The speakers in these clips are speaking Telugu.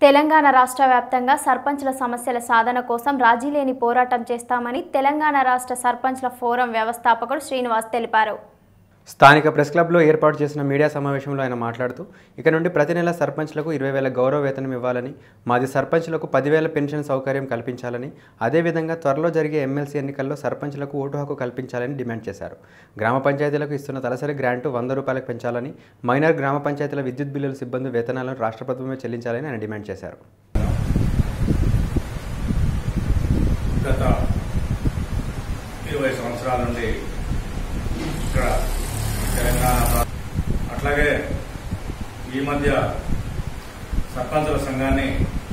తెలంగాణ రాష్ట్ర వ్యాప్తంగా సర్పంచ్ల సమస్యల సాధన కోసం రాజీ లేని పోరాటం చేస్తామని తెలంగాణ రాష్ట్ర సర్పంచ్ల ఫోరం వ్యవస్థాపకుడు శ్రీనివాస్ తెలిపారు స్థానిక ప్రెస్ క్లబ్లో ఏర్పాటు చేసిన మీడియా సమావేశంలో ఆయన మాట్లాడుతూ ఇక నుండి ప్రతి నెల సర్పంచ్లకు ఇరవై వేల గౌరవ వేతనం ఇవ్వాలని మాది సర్పంచ్లకు పదివేల పెన్షన్ సౌకర్యం కల్పించాలని అదేవిధంగా త్వరలో జరిగే ఎమ్మెల్సీ ఎన్నికల్లో సర్పంచ్లకు ఓటు హక్కు కల్పించాలని డిమాండ్ చేశారు గ్రామ పంచాయతీలకు ఇస్తున్న తలసరి గ్రాంటు వంద రూపాయలకు పెంచాలని మైనర్ గ్రామ పంచాయతీల విద్యుత్ బిల్లుల సిబ్బంది వేతనాలను రాష్ట్ర ప్రభుత్వమే చెల్లించాలని ఆయన డిమాండ్ చేశారు గత ఇరవై సంవత్సరాల నుండి ఇక్కడ తెలంగాణ రా- అట్లాగే ఈ మధ్య సర్పంచుల సంఘాన్ని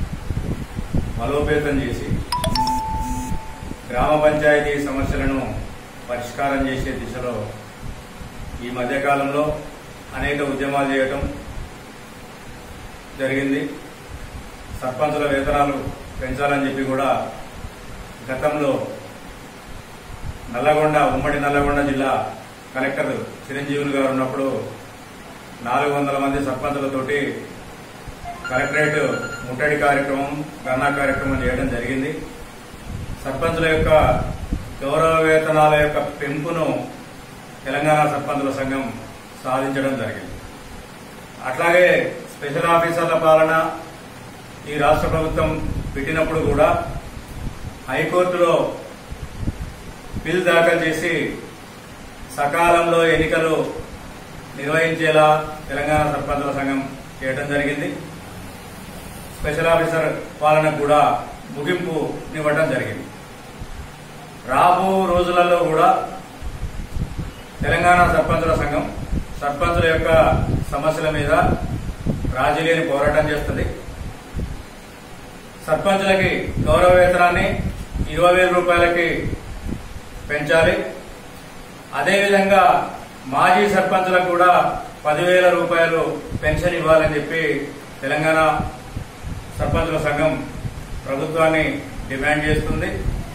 బలోపేతం చేసి గ్రామ పంచాయతీ సమస్యలను పరిష్కారం చేసే దిశలో ఈ మధ్యకాలంలో అనేక ఉద్యమాలు చేయటం జరిగింది సర్పంచుల వేతనాలు పెంచాలని చెప్పి కూడా గతంలో నల్లగొండ ఉమ్మడి నల్లగొండ జిల్లా కలెక్టర్ చిరంజీవులు గారు ఉన్నప్పుడు నాలుగు వందల మంది సర్పంచులతోటి కలెక్టరేట్ ముట్టడి కార్యక్రమం ధర్నా కార్యక్రమం చేయడం జరిగింది సర్పంచుల యొక్క గౌరవ వేతనాల యొక్క పెంపును తెలంగాణ సర్పంచుల సంఘం సాధించడం జరిగింది అట్లాగే స్పెషల్ ఆఫీసర్ల పాలన ఈ రాష్ట్ర ప్రభుత్వం పెట్టినప్పుడు కూడా హైకోర్టులో బిల్ దాఖలు చేసి సకాలంలో ఎన్నికలు నిర్వహించేలా తెలంగాణ సర్పంచుల సంఘం చేయడం జరిగింది స్పెషల్ ఆఫీసర్ పాలనకు కూడా ముగింపు ఇవ్వడం జరిగింది రాబో రోజులలో కూడా తెలంగాణ సర్పంచుల సంఘం సర్పంచుల యొక్క సమస్యల మీద రాజీ లేని పోరాటం చేస్తుంది సర్పంచులకి గౌరవ వేతనాన్ని ఇరవై వేల రూపాయలకి పెంచాలి అదేవిధంగా మాజీ సర్పంచులకు కూడా పదివేల రూపాయలు పెన్షన్ ఇవ్వాలని చెప్పి తెలంగాణ సర్పంచుల సంఘం ప్రభుత్వాన్ని డిమాండ్ చేస్తుంది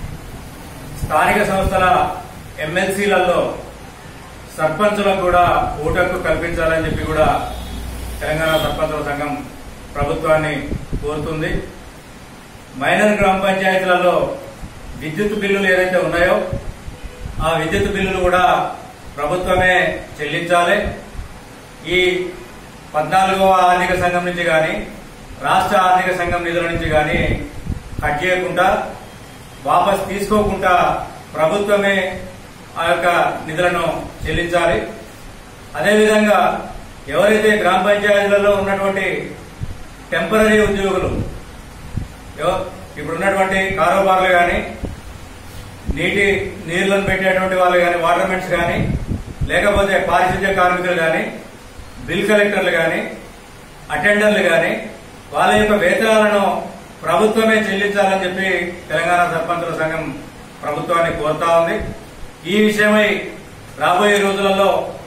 స్థానిక సంస్థల ఎమ్మెల్సీలలో సర్పంచులకు కూడా ఓటకు కల్పించాలని చెప్పి కూడా తెలంగాణ సర్పంచుల సంఘం ప్రభుత్వాన్ని కోరుతుంది మైనర్ గ్రామ పంచాయతీలలో విద్యుత్ బిల్లులు ఏదైతే ఉన్నాయో ఆ విద్యుత్ బిల్లులు కూడా ప్రభుత్వమే చెల్లించాలి ఈ పద్నాలుగవ ఆర్థిక సంఘం నుంచి కానీ రాష్ట్ర ఆర్థిక సంఘం నిధుల నుంచి కానీ కట్ చేయకుండా వాపస్ తీసుకోకుండా ప్రభుత్వమే ఆ యొక్క నిధులను చెల్లించాలి అదేవిధంగా ఎవరైతే గ్రామ పంచాయతీలలో ఉన్నటువంటి టెంపరీ ఉద్యోగులు ఎవ- ఇప్పుడు ఉన్నటువంటి కారోబార్లు కానీ నీటి నీళ్లను పెట్టేటువంటి వాళ్ళు కానీ వాటర్మెన్స్ కానీ లేకపోతే పారిశుద్ధ్య కార్మికులు కానీ బిల్ కలెక్టర్లు కానీ అటెండర్లు కానీ వాళ్ళ యొక్క వేతనాలను ప్రభుత్వమే చెల్లించాలని చెప్పి తెలంగాణ సర్పంచుల సంఘం ప్రభుత్వాన్ని కోరుతా ఉంది ఈ విషయమై రాబోయే రోజులలో